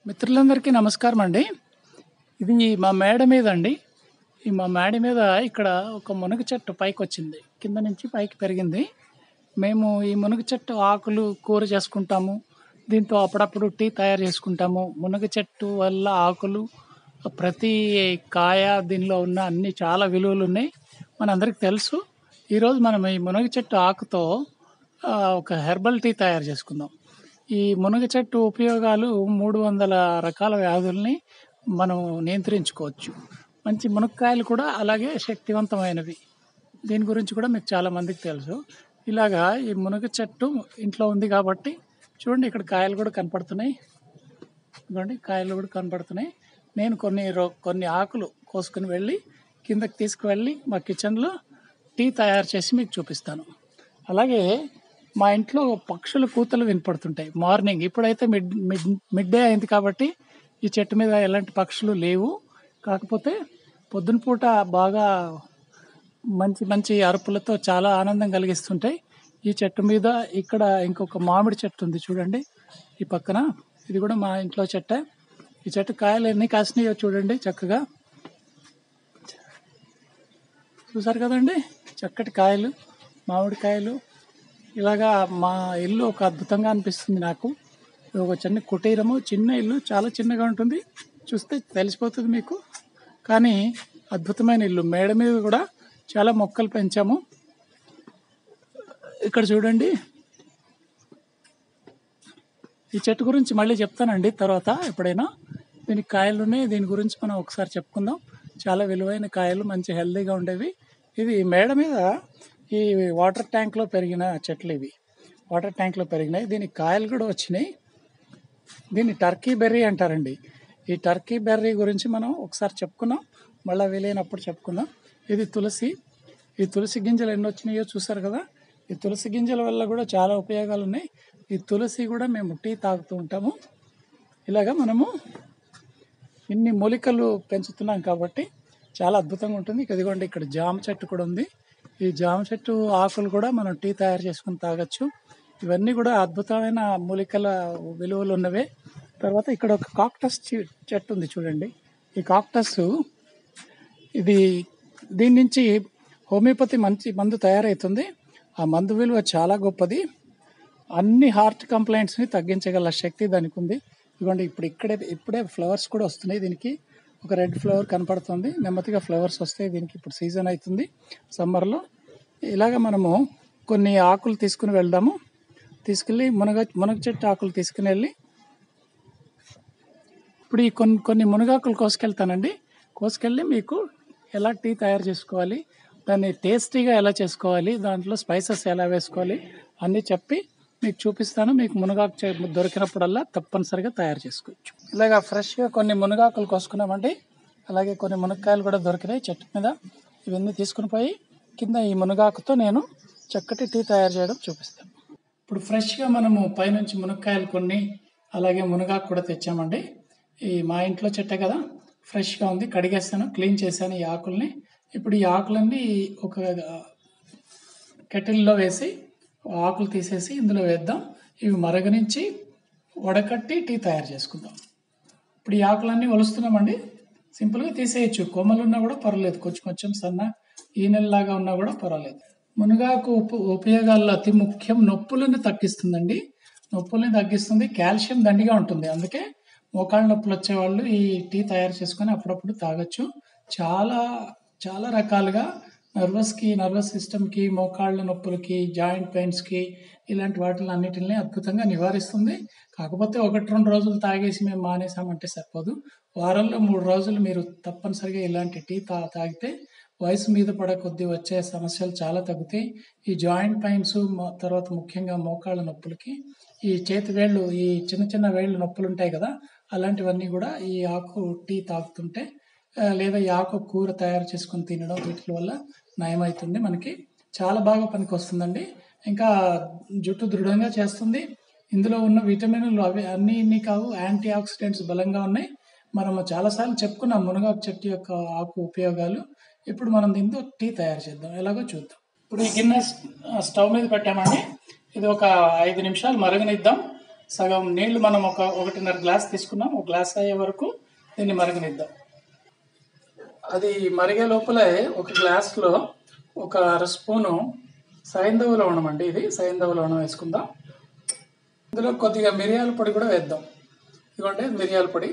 మిత్రులందరికీ నమస్కారం అండి ఇది మా మేడ మీద అండి ఈ మా మేడ మీద ఇక్కడ ఒక మునగ చెట్టు పైకి వచ్చింది కింద నుంచి పైకి పెరిగింది మేము ఈ మునగ చెట్టు ఆకులు కూర చేసుకుంటాము దీంతో అప్పుడప్పుడు టీ తయారు చేసుకుంటాము మునగ చెట్టు వల్ల ఆకులు ప్రతి కాయ దీనిలో ఉన్న అన్ని చాలా విలువలు ఉన్నాయి మనందరికీ తెలుసు ఈరోజు మనం ఈ మునగ చెట్టు ఆకుతో ఆ, ఒక హెర్బల్ టీ తయారు చేసుకుందాం ఈ మునగ చెట్టు ఉపయోగాలు మూడు వందల రకాల వ్యాధుల్ని మనం నియంత్రించుకోవచ్చు మంచి మునక్కాయలు కూడా అలాగే శక్తివంతమైనవి దీని గురించి కూడా మీకు చాలా మందికి తెలుసు ఇలాగా ఈ మునగ చెట్టు ఇంట్లో ఉంది కాబట్టి చూడండి ఇక్కడ కాయలు కూడా కనపడుతున్నాయి ఇదిగోండి కాయలు కూడా కనపడుతున్నాయి నేను కొన్ని రో- కొన్ని ఆకులు కోసుకుని వెళ్ళి కిందకి తీసుకువెళ్ళి మా కిచెన్లో టీ తయారు చేసి మీకు చూపిస్తాను అలాగే మా ఇంట్లో పక్షుల కూతలు వినపడుతుంటాయి మార్నింగ్ ఇప్పుడైతే మిడ్ మిడ్ మిడ్ డే అయింది కాబట్టి ఈ చెట్టు మీద ఎలాంటి పక్షులు లేవు కాకపోతే పొద్దున పూట బాగా మంచి మంచి అరుపులతో చాలా ఆనందం కలిగిస్తుంటాయి ఈ చెట్టు మీద ఇక్కడ ఇంకొక మామిడి చెట్టు ఉంది చూడండి ఈ పక్కన ఇది కూడా మా ఇంట్లో చెట్టే ఈ చెట్టు కాయలు ఎన్ని కాసినాయో చూడండి చక్కగా చూసారు కదండి చక్కటి కాయలు మామిడికాయలు ఇలాగా మా ఇల్లు ఒక అద్భుతంగా అనిపిస్తుంది నాకు ఇది ఒక చిన్న కుటీరము చిన్న ఇల్లు చాలా చిన్నగా ఉంటుంది చూస్తే తెలిసిపోతుంది మీకు కానీ అద్భుతమైన ఇల్లు మేడ మీద కూడా చాలా మొక్కలు పెంచాము ఇక్కడ చూడండి ఈ చెట్టు గురించి మళ్ళీ చెప్తానండి తర్వాత ఎప్పుడైనా దీనికి కాయలు ఉన్నాయి దీని గురించి మనం ఒకసారి చెప్పుకుందాం చాలా విలువైన కాయలు మంచి హెల్తీగా ఉండేవి ఇది మేడ మీద ఈ వాటర్ ట్యాంక్లో పెరిగిన చెట్లు ఇవి వాటర్ ట్యాంక్లో పెరిగినాయి దీనికి కాయలు కూడా వచ్చినాయి దీన్ని టర్కీ బెర్రీ అంటారండి ఈ టర్కీ బెర్రీ గురించి మనం ఒకసారి చెప్పుకున్నాం మళ్ళీ వీలైనప్పుడు చెప్పుకుందాం ఇది తులసి ఈ తులసి గింజలు ఎన్ని వచ్చినాయో చూసారు కదా ఈ తులసి గింజల వల్ల కూడా చాలా ఉపయోగాలు ఉన్నాయి ఈ తులసి కూడా మేము టీ తాగుతూ ఉంటాము ఇలాగా మనము ఇన్ని మూలికలు పెంచుతున్నాం కాబట్టి చాలా అద్భుతంగా ఉంటుంది ఇక ఇదిగోండి ఇక్కడ జామ చెట్టు కూడా ఉంది ఈ జామ చెట్టు ఆకులు కూడా మనం టీ తయారు చేసుకుని తాగొచ్చు ఇవన్నీ కూడా అద్భుతమైన మూలికల విలువలు ఉన్నవే తర్వాత ఇక్కడ ఒక కాక్టస్ చె- చెట్టు ఉంది చూడండి ఈ కాక్టస్ ఇది దీని నుంచి హోమియోపతి మంచి మందు తయారవుతుంది ఆ మందు విలువ చాలా గొప్పది అన్ని హార్ట్ కంప్లైంట్స్ని తగ్గించగల శక్తి దానికి ఉంది ఇదిగోండి ఇప్పుడు ఇక్కడే ఇప్పుడే ఫ్లవర్స్ కూడా వస్తున్నాయి దీనికి ఒక రెడ్ ఫ్లవర్ కనపడుతుంది నెమ్మదిగా ఫ్లవర్స్ వస్తాయి దీనికి ఇప్పుడు సీజన్ అవుతుంది సమ్మర్లో ఇలాగ మనము కొన్ని ఆకులు తీసుకుని వెళ్దాము తీసుకెళ్ళి మునగ మునగ చెట్టు ఆకులు తీసుకుని వెళ్ళి ఇప్పుడు ఈ కొన్ని కొన్ని మునగాకులు కోసుకెళ్తానండి కోసుకెళ్ళి మీకు ఎలా టీ తయారు చేసుకోవాలి దాన్ని టేస్టీగా ఎలా చేసుకోవాలి దాంట్లో స్పైసెస్ ఎలా వేసుకోవాలి అన్నీ చెప్పి మీకు చూపిస్తాను మీకు మునగాకు చే- దొరికినప్పుడల్లా తప్పనిసరిగా తయారు చేసుకోవచ్చు ఇలాగ ఫ్రెష్గా కొన్ని మునగాకులు కోసుకున్నామండి అలాగే కొన్ని మునక్కాయలు కూడా దొరికినాయి చెట్టు మీద ఇవన్నీ తీసుకుని పోయి కింద ఈ మునగాకుతో నేను చక్కటి టీ తయారు చేయడం చూపిస్తాను ఇప్పుడు ఫ్రెష్గా మనము పైనుంచి మునక్కాయలు కొన్ని అలాగే మునగాకు కూడా తెచ్చామండి ఈ మా ఇంట్లో చెట్టే కదా ఫ్రెష్గా ఉంది కడిగేస్తాను క్లీన్ చేశాను ఈ ఆకుల్ని ఇప్పుడు ఈ ఆకులన్నీ ఒక కెటిల్లో వేసి ఆకులు తీసేసి ఇందులో వేద్దాం ఇవి మరగనించి వడకట్టి టీ తయారు చేసుకుందాం ఇప్పుడు ఈ ఆకులన్నీ ఒలుస్తున్నామండి సింపుల్గా తీసేయచ్చు కొమ్మలు ఉన్నా కూడా పర్వాలేదు కొంచెం కొంచెం సన్న ఈనెల్లాగా ఉన్నా కూడా పర్వాలేదు మునగాకు ఉప ఉపయోగాల్లో అతి ముఖ్యం నొప్పులను తగ్గిస్తుందండి నొప్పులను తగ్గిస్తుంది కాల్షియం దండిగా ఉంటుంది అందుకే మోకాళ్ళ నొప్పులు వచ్చేవాళ్ళు ఈ టీ తయారు చేసుకొని అప్పుడప్పుడు తాగొచ్చు చాలా చాలా రకాలుగా నర్వస్కి నర్వస్ సిస్టమ్కి మోకాళ్ళ నొప్పులకి జాయింట్ పెయిన్స్కి ఇలాంటి వాటిని అన్నిటిని అద్భుతంగా నివారిస్తుంది కాకపోతే ఒకటి రెండు రోజులు తాగేసి మేము మానేసామంటే సరిపోదు వారంలో మూడు రోజులు మీరు తప్పనిసరిగా ఇలాంటి టీ తా తాగితే వయసు మీద పడ కొద్దీ వచ్చే సమస్యలు చాలా తగ్గుతాయి ఈ జాయింట్ పెయిన్స్ తర్వాత ముఖ్యంగా మోకాళ్ళ నొప్పులకి ఈ చేతి వేళ్ళు ఈ చిన్న చిన్న వేళ్ళు నొప్పులు ఉంటాయి కదా అలాంటివన్నీ కూడా ఈ ఆకు టీ తాగుతుంటే ఆ, లేదా ఈ ఆకు కూర తయారు చేసుకొని తినడం వీటి వల్ల నయమవుతుంది మనకి చాలా బాగా పనికి వస్తుందండి ఇంకా జుట్టు దృఢంగా చేస్తుంది ఇందులో ఉన్న విటమిన్లు అవి అన్ని ఇన్ని కావు యాంటీ ఆక్సిడెంట్స్ బలంగా ఉన్నాయి మనం చాలాసార్లు చెప్పుకున్నాం మునగాకు చెట్టు యొక్క ఆకు ఉపయోగాలు ఇప్పుడు మనం దీంతో టీ తయారు చేద్దాం ఎలాగో చూద్దాం ఇప్పుడు ఈ గిన్నె స్- స్టవ్ మీద పెట్టామండి ఇది ఒక ఐదు నిమిషాలు మరగనిద్దాం సగం నీళ్లు మనం ఒక ఒకటిన్నర గ్లాస్ తీసుకున్నాం ఒక గ్లాస్ అయ్యే వరకు దీన్ని మరగనిద్దాం అది మరిగే లోపలే ఒక గ్లాస్లో ఒక అర స్పూను సైంధవ లవణం అండి ఇది సైంధవ లవణం వేసుకుందాం ఇందులో కొద్దిగా మిరియాల పొడి కూడా వేద్దాం ఇదిగోండి మిరియాల పొడి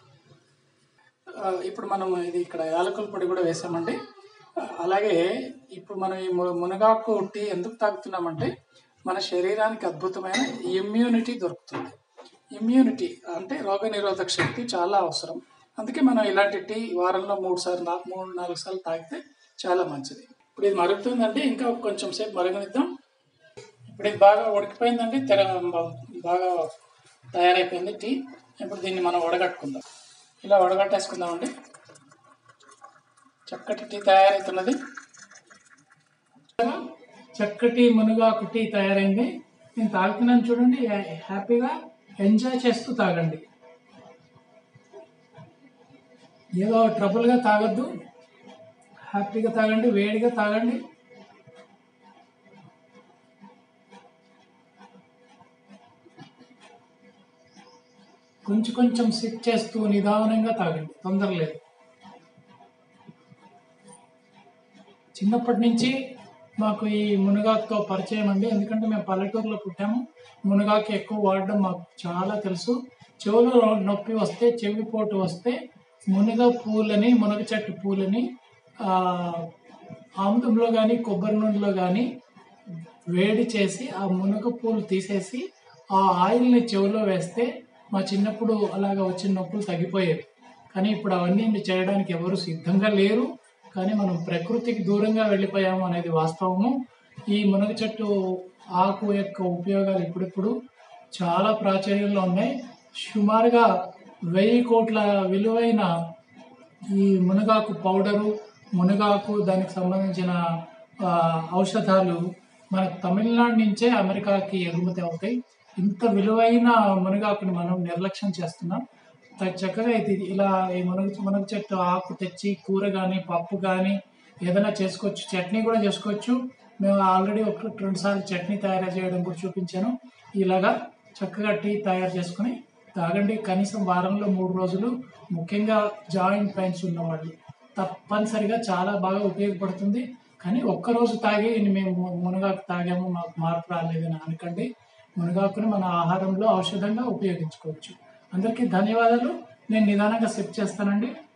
ఆ, ఇప్పుడు మనం ఇది ఇక్కడ యాలకుల పొడి కూడా వేసామండి ఆ, అలాగే ఇప్పుడు మనం ఈ ము- మునగాకు టీ ఎందుకు తాగుతున్నామంటే మన శరీరానికి అద్భుతమైన ఇమ్యూనిటీ దొరుకుతుంది ఇమ్యూనిటీ అంటే రోగ నిరోధక శక్తి చాలా అవసరం అందుకే మనం ఇలాంటి టీ వారంలో మూడు సార్లు నా- మూడు నాలుగు సార్లు తాగితే చాలా మంచిది ఇప్పుడు ఇది మరుగుతుందండి ఇంకా కొంచెం సేపు మరగనిద్దాం ఇప్పుడు ఇది బాగా ఉడికిపోయిందండి తెర బాగా తయారైపోయింది టీ ఇప్పుడు దీన్ని మనం వడగట్టుకుందాం ఇలా వడగట్టేసుకుందామండి చక్కటి టీ తయారవుతున్నది చక్కటి మునగాకు టీ తయారైంది నేను తాగుతున్నాను చూడండి హ్యా- హ్యాపీగా ఎంజాయ్ చేస్తూ తాగండి ఏదో ట్రబుల్గా తాగొద్దు హ్యాపీగా తాగండి వేడిగా తాగండి కొంచెం కొంచెం సిప్ చేస్తూ నిదానంగా తాగండి తొందర లేదు చిన్నప్పటి నుంచి మాకు ఈ మునగాకుతో పరిచయం అండి ఎందుకంటే మేము పల్లెటూరులో పుట్టాము మునగాకు ఎక్కువ వాడడం మాకు చాలా తెలుసు చెవులో నొప్పి వస్తే చెవిపోటు వస్తే మునగ పూలని మునగ చెట్టు పూలని ఆ, ఆముదంలో కానీ కొబ్బరి నూనెలో కానీ వేడి చేసి ఆ మునగ పూలు తీసేసి ఆ ఆయిల్ని చెవిలో వేస్తే మా చిన్నప్పుడు అలాగ వచ్చిన నొప్పులు తగ్గిపోయేవి కానీ ఇప్పుడు అవన్నీ చేయడానికి ఎవరు సిద్ధంగా లేరు కానీ మనం ప్రకృతికి దూరంగా వెళ్ళిపోయాము అనేది వాస్తవము ఈ మునగ చెట్టు ఆకు యొక్క ఉపయోగాలు ఇప్పుడిప్పుడు చాలా ప్రాచుర్యంలో ఉన్నాయి సుమారుగా వెయ్యి కోట్ల విలువైన ఈ మునగాకు పౌడరు మునగాకు దానికి సంబంధించిన ఆ, ఔషధాలు మన తమిళనాడు నుంచే అమెరికాకి ఎగుమతి అవుతాయి ఇంత విలువైన మునగాకుని మనం నిర్లక్ష్యం చేస్తున్నాం త- చక్కగా ఇది ఇలా ఈ మునగ మునగ చెట్టు ఆకు తెచ్చి కూర కానీ పప్పు కానీ ఏదైనా చేసుకోవచ్చు చట్నీ కూడా చేసుకోవచ్చు మేము ఆల్రెడీ ఒక రెండు సార్లు చట్నీ తయారు చేయడం కూడా చూపించాను ఇలాగా చక్కగా టీ తయారు చేసుకుని తాగండి కనీసం వారంలో మూడు రోజులు ముఖ్యంగా జాయింట్ పెయిన్స్ ఉన్నవాళ్ళు తప్పనిసరిగా చాలా బాగా ఉపయోగపడుతుంది కానీ ఒక్కరోజు తాగి మేము మునగాకు తాగాము మాకు మార్పు రాలేదని అనకండి మునగాకుని మన ఆహారంలో ఔషధంగా ఉపయోగించుకోవచ్చు అందరికీ ధన్యవాదాలు నేను నిదానంగా సెట్ చేస్తానండి